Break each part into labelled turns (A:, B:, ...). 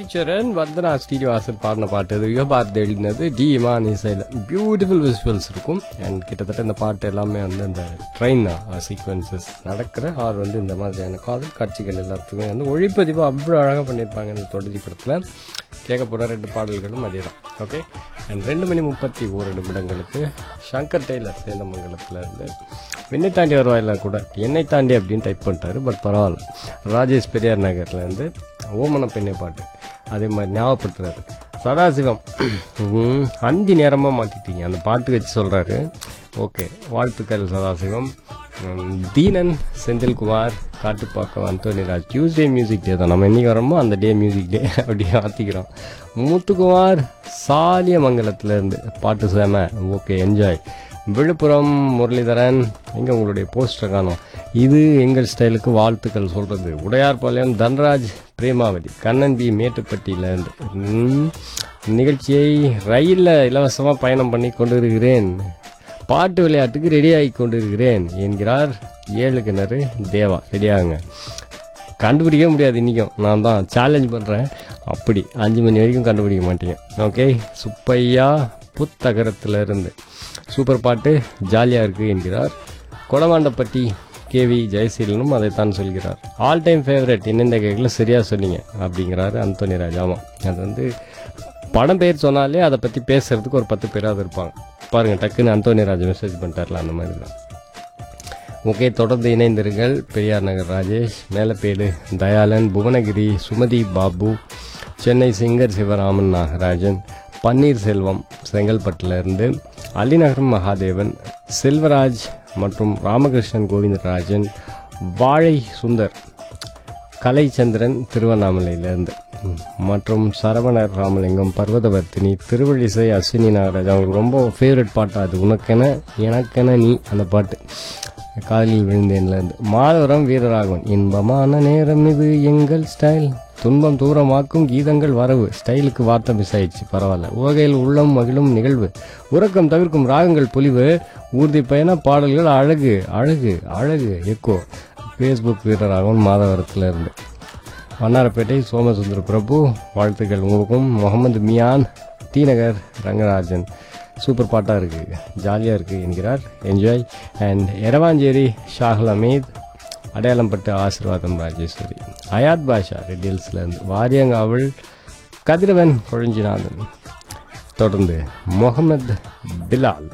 A: ஹரிச்சரன் வந்தனா ஸ்ரீனிவாசன் பாடின பாட்டு இது யுகபாரதி எழுதினது டி இமான் இசையில் பியூட்டிஃபுல் விஷுவல்ஸ் இருக்கும் அண்ட் கிட்டத்தட்ட இந்த பாட்டு எல்லாமே வந்து இந்த ட்ரெயின் சீக்வன்சஸ் நடக்கிற ஆர் வந்து இந்த மாதிரியான காதல் காட்சிகள் எல்லாத்துக்குமே வந்து ஒளிப்பதிவு அவ்வளோ அழகாக பண்ணியிருப்பாங்க இந்த தொடர்ச்சி படத்தில் கேட்க போகிற ரெண்டு பாடல்களும் அதே தான் ஓகே அண்ட் ரெண்டு மணி முப்பத்தி ஓரு நிமிடங்களுக்கு சங்கர் டெய்லர் சேந்தமங்கலத்தில் இருந்து என்னை தாண்டி வருவாயில்ல கூட என்னை தாண்டி அப்படின்னு டைப் பண்ணிட்டாரு பட் பரவாயில்ல ராஜேஷ் பெரியார் நகர்லேருந்து ஓமன பெண்ணை பாட்டு அதே மாதிரி ஞாபகப்படுத்துறாரு சதாசிவம் ம், அஞ்சு நேரமாக மாற்றிட்டீங்க அந்த பாட்டு வச்சு சொல்கிறாரு ஓகே வாழ்த்துக்கள் சதாசிவம் ம், Dheenan Senthilkumar Kattupakkam Anthonyraj Tuesday music day தான் நம்ம என்னைக்கு வரோமோ அந்த டே மியூசிக் டே அப்படியே மாற்றிக்கிறோம் முத்துக்குமார் சாலியமங்கலத்துலேருந்து பாட்டு same okay enjoy Villupuram Muralidharan எங்கே உங்களுடைய போஸ்டர் காணோம் இது எங்கள் ஸ்டைலுக்கு வாழ்த்துக்கள் சொல்கிறது உடையார்பாளையம் தன்ராஜ் பிரேமாவதி கண்ணன் பி மேட்டுப்பட்டியிலேருந்து ம், நிகழ்ச்சியை ரயிலில் இலவசமாக பயணம் பண்ணி கொண்டிருக்கிறேன் பாட்டு விளையாட்டுக்கு ரெடி ஆகி கொண்டிருக்கிறேன் என்கிறார் ஏழு கிணறு தேவா ரெடியாகுங்க கண்டுபிடிக்க முடியாது இன்றைக்கும் நான் தான் சேலஞ்ச் பண்ணுறேன் அப்படி அஞ்சு மணி வரைக்கும் கண்டுபிடிக்க மாட்டீங்க ஓகே சுப்பையா புத்தகரத்துல இருந்து சூப்பர் பாட்டு ஜாலியாக இருக்குது என்கிறார் கொடமாண்டப்பட்டி கேவி ஜெயசீலனும் அதைத்தான் சொல்கிறார் ஆல் டைம் ஃபேவரட் என்னென்ன கேட்கல சரியாக சொன்னீங்க அப்படிங்கிறாரு அந்தோனி ராஜ் ஆமாம் அது வந்து படம் பேர் சொன்னாலே அதை பற்றி பேசுறதுக்கு ஒரு பத்து பேராவது இருப்பாங்க பாருங்கள் டக்குன்னு அந்தோனி ராஜ் மெசேஜ் பண்ணிட்டார்ல அந்த மாதிரி தான் ஓகே தொடர்ந்து இணைந்திருங்கள் பெரியார் நகர் ராஜேஷ் மேலப்பேடு தயாளன் புவனகிரி சுமதி பாபு சென்னை சிங்கர் சிவராமன் நாகராஜன் பன்னீர்செல்வம் செங்கல்பட்டுல இருந்து அலிநகரம் மகாதேவன் செல்வராஜ் மற்றும் ராமகிருஷ்ணன் கோவிந்தராஜன் வாழை சுந்தர் கலைச்சந்திரன் திருவண்ணாமலையிலேருந்து ம், மற்றும் சரவணர் ராமலிங்கம் பர்வதவர்த்தினி திருவள்ளிசை அஸ்வினி நாகராஜ் அவங்களுக்கு ரொம்ப ஃபேவரட் பாட்டு அது உனக்கென எனக்கென நீ அந்த பாட்டு காதலில் விழுந்தேன்லேருந்து மாதவரம் வீரராகவன் இன்பமான நேரம் இது எங்கள் ஸ்டைல் துன்பம் தூரமாக்கும் கீதங்கள் வரவு ஸ்டைலுக்கு வார்த்தை மிஸ் ஆயிடுச்சு பரவாயில்ல உவகையில் உள்ளம் மகிழும் நிகழ்வு உறக்கம் தவிர்க்கும் ராகங்கள் பொலிவு ஊர்தி பயண பாடல்கள் அழகு அழகு அழகு எக்கோ ஃபேஸ்புக் வீரராகவன் மாதவரத்தில் இருந்து வண்ணாரப்பேட்டை சோமசுந்தர பிரபு வாழ்த்துக்கள் உங்களுக்கும் முகமது மியான் டி நகர் ரங்கராஜன் சூப்பர் பாட்டாக இருக்குது ஜாலியாக இருக்குது என்கிறார் என்ஜாய் அண்ட் எரவாஞ்சேரி ஷாகுல் அமீத் அடையாளம்பட்டு ஆசீர்வாதம் ராஜேஸ்வரி அயாத் பாஷா ரெட்டில்ஸ்லேருந்து வாரியங்காவல் கதிரவன் கொழிஞ்சிநாதன் தொடர்ந்து முகமது பிலால்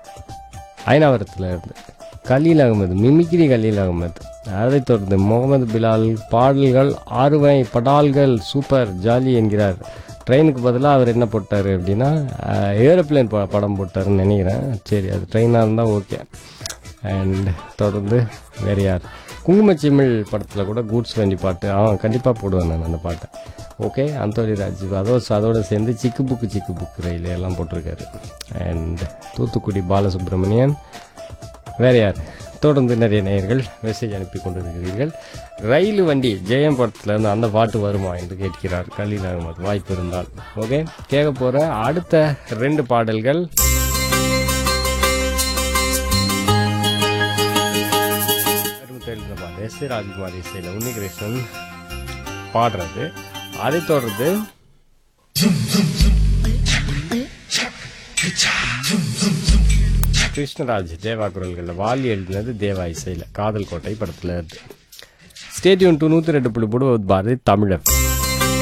A: ஐநாவரத்தில் இருந்து கலீல் அகமது மிமிக்ரி கலீல் அகமது அதைத் தொடர்ந்து முகமது பிலால் பாடல்கள் ஆறுவை படால்கள் சூப்பர் ஜாலி என்கிறார் ட்ரெயினுக்கு பதிலாக அவர் என்ன போட்டார் அப்படின்னா ஏரோப்ளேன் ப படம் போட்டாருன்னு நினைக்கிறேன் சரி அது ட்ரெயினாக இருந்தால் ஓகே அண்ட் தொடர்ந்து வேறு யார் குங்குமச்சிமிழ் படத்தில் கூட கூட்ஸ் வண்டி பாட்டு அவன் கண்டிப்பாக போடுவேன் நான் அந்த பாட்டை ஓகே அந்தோனி ராஜ் அதோட அதோட சேர்ந்து சிக்கு புக்கு சிக்கு புக்கு ரயில் எல்லாம் போட்டிருக்காரு அண்ட் தூத்துக்குடி பாலசுப்ரமணியன் வேற யார் தொடர்ந்து நிறைய நேயர்கள் மெசேஜ் அனுப்பி கொண்டிருக்கிறீர்கள் ரயில் வண்டி ஜெயம் படத்துல இருந்து அந்த பாட்டு வருமா என்று கேட்கிறார் கலீல் அகமது வாய்ப்பு இருந்தால் ஓகே கேட்க போற அடுத்த ரெண்டு பாடல்கள் எஸ் ராஜ்குமார் இசையில் உன்னிகிருஷ்ணன் பாடுறது அதைத் தொடர்ந்து கிருஷ்ணராஜ் தேவா குரல்களில் வாலி எழுதினது தேவா இசையில் காதல் கோட்டை படத்தில் இருந்து ஸ்டேடியம் டூ நூற்றி ரெண்டு புள்ளி போடுவது பாரதி தமிழர்